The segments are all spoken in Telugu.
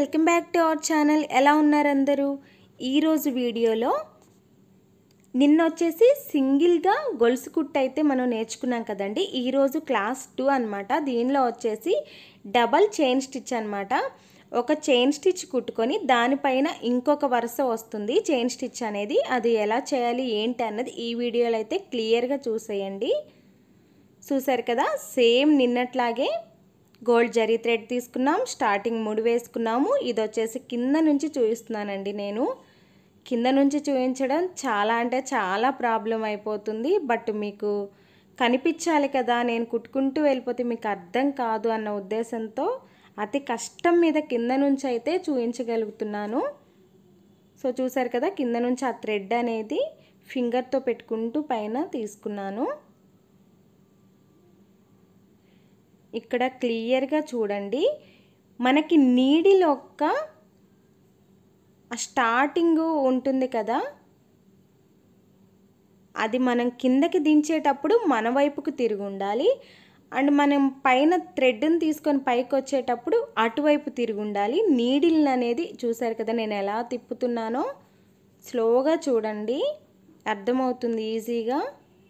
welcome back to our channel ఎలా ఉన్నారు అందరూ ఈరోజు వీడియోలో నిన్న వచ్చేసి సింగిల్గా గొలుసు కుట్టు అయితే మనం నేర్చుకున్నాం కదండి ఈరోజు క్లాస్ టూ అనమాట దీనిలో వచ్చేసి డబల్ చైన్ స్టిచ్ అనమాట ఒక చైన్ స్టిచ్ కుట్టుకొని దానిపైన ఇంకొక వరుస వస్తుంది చైన్ స్టిచ్ అనేది అది ఎలా చేయాలి ఏంటి అన్నది ఈ వీడియోలో అయితే క్లియర్గా చూసేయండి చూసారు కదా సేమ్ నిన్నట్లాగే గోల్డ్ జరీ థ్రెడ్ తీసుకున్నాం స్టార్టింగ్ ముడి వేసుకున్నాము ఇది వచ్చేసి కింద నుంచి చూపిస్తున్నానండి నేను కింద నుంచి చూపించడం చాలా అంటే చాలా ప్రాబ్లం అయిపోతుంది బట్ మీకు కనిపించాలి కదా నేను కుట్టుకుంటూ వెళ్ళిపోతే మీకు అర్థం కాదు అన్న ఉద్దేశంతో అతి కష్టం మీద కింద నుంచి అయితే చూపించగలుగుతున్నాను సో చూసారు కదా కింద నుంచి ఆ థ్రెడ్ అనేది ఫింగర్తో పెట్టుకుంటూ పైన తీసుకున్నాను ఇక్కడ క్లియర్గా చూడండి మనకి నీడిల్ ఒక్క స్టార్టింగ్ ఉంటుంది కదా అది మనం కిందకి దించేటప్పుడు మన వైపుకు తిరిగి ఉండాలి అండ్ మనం పైన థ్రెడ్ని తీసుకొని పైకి వచ్చేటప్పుడు అటువైపు తిరిగి ఉండాలి నీడిల్ అనేది చూసారు కదా నేను ఎలా తిప్పుతున్నానో స్లోగా చూడండి అర్థమవుతుంది ఈజీగా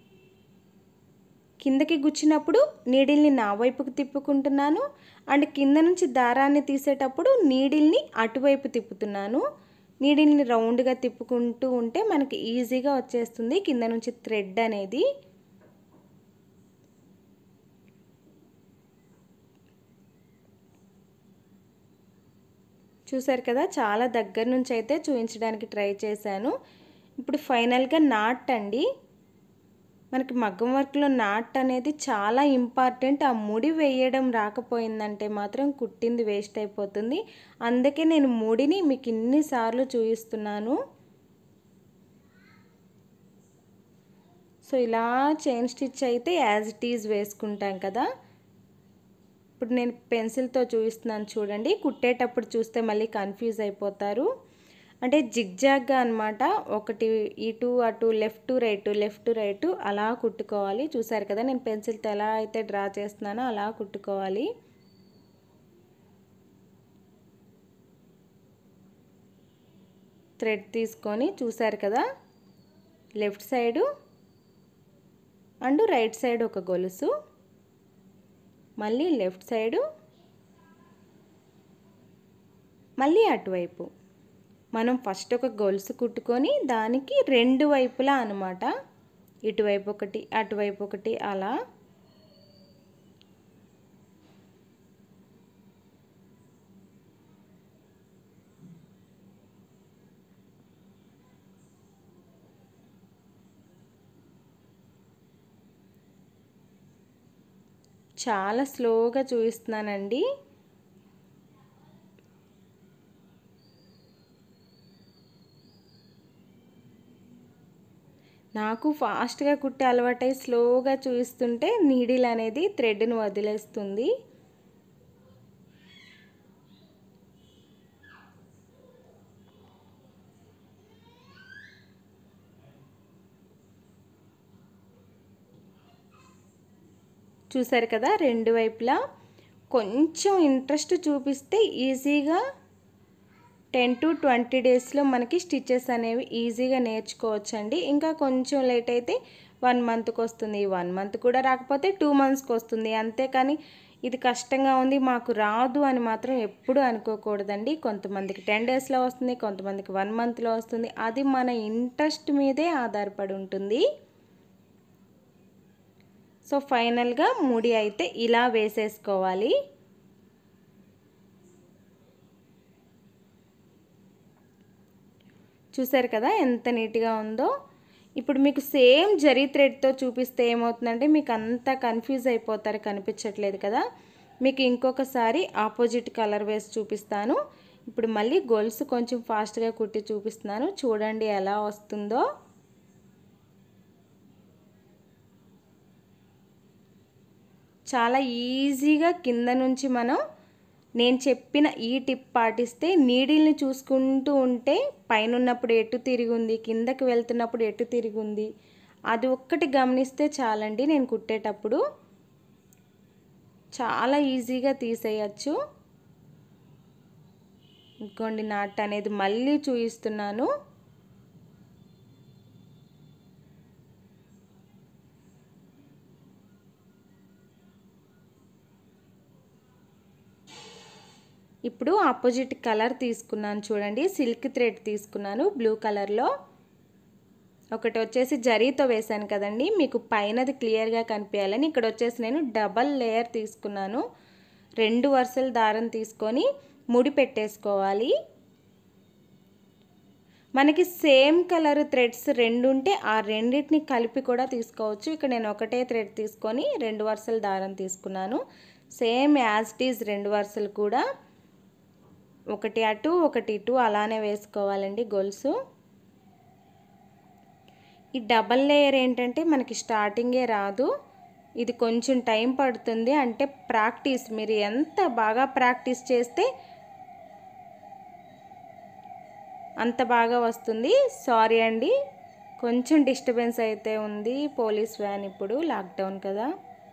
కిందకి గుచ్చినప్పుడు నీడిల్ని నా వైపుకు తిప్పుకుంటున్నాను అండ్ కింద నుంచి దారాన్ని తీసేటప్పుడు నీడిల్ని అటువైపు తిప్పుతున్నాను నీడిల్ని రౌండ్గా తిప్పుకుంటూ ఉంటే మనకి ఈజీగా వచ్చేస్తుంది కింద నుంచి థ్రెడ్ అనేది చూసారు కదా చాలా దగ్గర నుంచి అయితే చూపించడానికి ట్రై చేశాను ఇప్పుడు ఫైనల్గా నాట్ అండి మనకి మగ్గం వర్క్లో నాట్ అనేది చాలా ఇంపార్టెంట్ ఆ ముడి వేయడం రాకపోయిందంటే మాత్రం కుట్టింది వేస్ట్ అయిపోతుంది అందుకే నేను ముడిని మీకు ఇన్నిసార్లు చూపిస్తున్నాను సో ఇలా చైన్ స్టిచ్ అయితే యాజ్ ఇట్ ఈజ్ వేసుకుంటాం కదా ఇప్పుడు నేను పెన్సిల్తో చూపిస్తున్నాను చూడండి కుట్టేటప్పుడు చూస్తే మళ్ళీ కన్ఫ్యూజ్ అయిపోతారు అంటే జిగ్జాగ్గా అనమాట ఒకటి ఇటు అటు లెఫ్ట్ రైట్ లెఫ్ట్ రైట్ అలా కుట్టుకోవాలి చూసారు కదా నేను పెన్సిల్తో ఎలా అయితే డ్రా చేస్తున్నానో అలా కుట్టుకోవాలి థ్రెడ్ తీసుకొని చూసారు కదా left side and right side ఒక గొలుసు మళ్ళీ లెఫ్ట్ సైడు మళ్ళీ అటువైపు మనం ఫస్ట్ ఒక గొలుసు కుట్టుకొని దానికి రెండు వైపులా అనమాట ఇటువైపు ఒకటి అటువైపు ఒకటి అలా చాలా స్లోగా చూపిస్తున్నానండి నాకు ఫాస్ట్గా కుట్టే అలవాటై స్లోగా చూపిస్తుంటే నీడిల్ అనేది థ్రెడ్ను వదిలేస్తుంది చూసారు కదా రెండు వైపులా కొంచెం ఇంట్రెస్ట్ చూపిస్తే ఈజీగా టెన్ టు ట్వంటీ డేస్లో మనకి స్టిచెస్ అనేవి ఈజీగా నేర్చుకోవచ్చండి ఇంకా కొంచెం లేట్ అయితే వన్ మంత్కి వస్తుంది వన్ మంత్ కూడా రాకపోతే టూ మంత్స్కి వస్తుంది అంతేకాని ఇది కష్టంగా ఉంది మాకు రాదు అని మాత్రం ఎప్పుడు అనుకోకూడదండి కొంతమందికి టెన్ డేస్లో వస్తుంది కొంతమందికి వన్ మంత్లో వస్తుంది అది మన ఇంట్రెస్ట్ మీదే ఆధారపడి ఉంటుంది సో ఫైనల్గా ముడి అయితే ఇలా వేసేసుకోవాలి చూసారు కదా ఎంత నీట్గా ఉందో ఇప్పుడు మీకు సేమ్ జరీ థ్రెడ్తో చూపిస్తే ఏమవుతుందంటే మీకు అంతా కన్ఫ్యూజ్ అయిపోతారు కనిపించట్లేదు కదా మీకు ఇంకొకసారి ఆపోజిట్ కలర్ వేసి చూపిస్తాను ఇప్పుడు మళ్ళీ గొలుసు కొంచెం ఫాస్ట్గా కుట్టి చూపిస్తున్నాను చూడండి ఎలా వస్తుందో చాలా ఈజీగా కింద నుంచి మనం నేను చెప్పిన ఈ టిప్ పాటిస్తే నీడిల్ని చూసుకుంటూ ఉంటే పైన ఉన్నప్పుడు ఎటు తిరిగి ఉంది కిందకి వెళ్తున్నప్పుడు ఎటు తిరిగి ఉంది అది ఒక్కటి గమనిస్తే చాలండి నేను కుట్టేటప్పుడు చాలా ఈజీగా తీసేయచ్చు ఇంకోండి నాట్ అనేది మళ్ళీ చూపిస్తున్నాను ఇప్పుడు ఆపోజిట్ కలర్ తీసుకున్నాను చూడండి సిల్క్ థ్రెడ్ తీసుకున్నాను బ్లూ కలర్లో ఒకటి వచ్చేసి జరీతో వేశాను కదండి మీకు పైనది క్లియర్గా కనిపించాలని ఇక్కడ వచ్చేసి నేను డబల్ లేయర్ తీసుకున్నాను రెండు వరుసల దారం తీసుకొని ముడి పెట్టేసుకోవాలి మనకి సేమ్ కలర్ థ్రెడ్స్ రెండు ఉంటే ఆ రెండింటిని కలిపి కూడా తీసుకోవచ్చు ఇక్కడ నేను ఒకటే థ్రెడ్ తీసుకొని రెండు వరుసల దారం తీసుకున్నాను సేమ్ యాజ్ టీజ్ రెండు వరుసలు కూడా ఒకటి అటు ఒకటి ఇటు అలానే వేసుకోవాలండి గొలుసు ఈ డబల్ లేయర్ ఏంటంటే మనకి స్టార్టింగే రాదు ఇది కొంచెం టైం పడుతుంది అంటే ప్రాక్టీస్ మీరు ఎంత బాగా ప్రాక్టీస్ చేస్తే అంత బాగా వస్తుంది సారీ అండి కొంచెం డిస్టర్బెన్స్ అయితే ఉంది పోలీస్ వ్యాన్ ఇప్పుడు లాక్డౌన్ కదా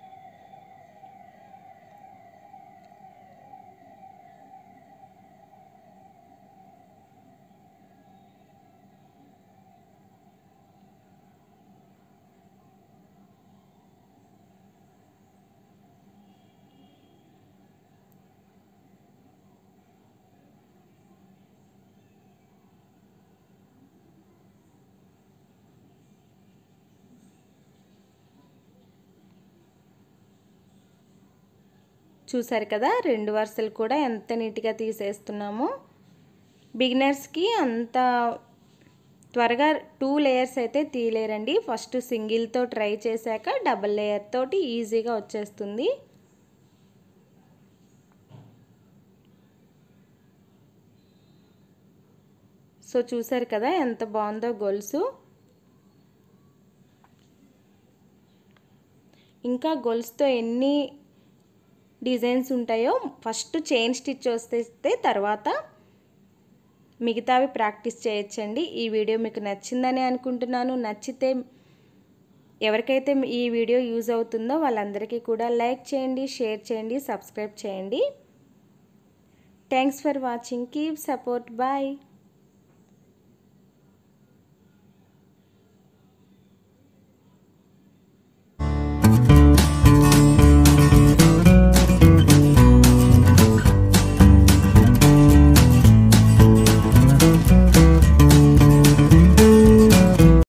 చూసారు కదా రెండు వరుసలు కూడా ఎంత నీట్గా తీసేస్తున్నామో బిగినర్స్కి అంత త్వరగా టూ లేయర్స్ అయితే తీయలేరండి ఫస్ట్ సింగిల్తో ట్రై చేశాక డబల్ లేయర్ తోటి ఈజీగా వచ్చేస్తుంది సో చూసారు కదా ఎంత బాగుందో గొలుసు ఇంకా గొలుసుతో ఎన్ని డిజైన్స్ ఉంటాయో ఫస్ట్ చైన్ స్టిచ్ వస్తే తర్వాత మిగతావి ప్రాక్టీస్ చేయొచ్చండి ఈ వీడియో మీకు నచ్చిందని అనుకుంటున్నాను నచ్చితే ఎవరికైతే ఈ వీడియో యూజ్ అవుతుందో వాళ్ళందరికీ కూడా లైక్ చేయండి షేర్ చేయండి సబ్స్క్రైబ్ చేయండి thanks for watching keep support bye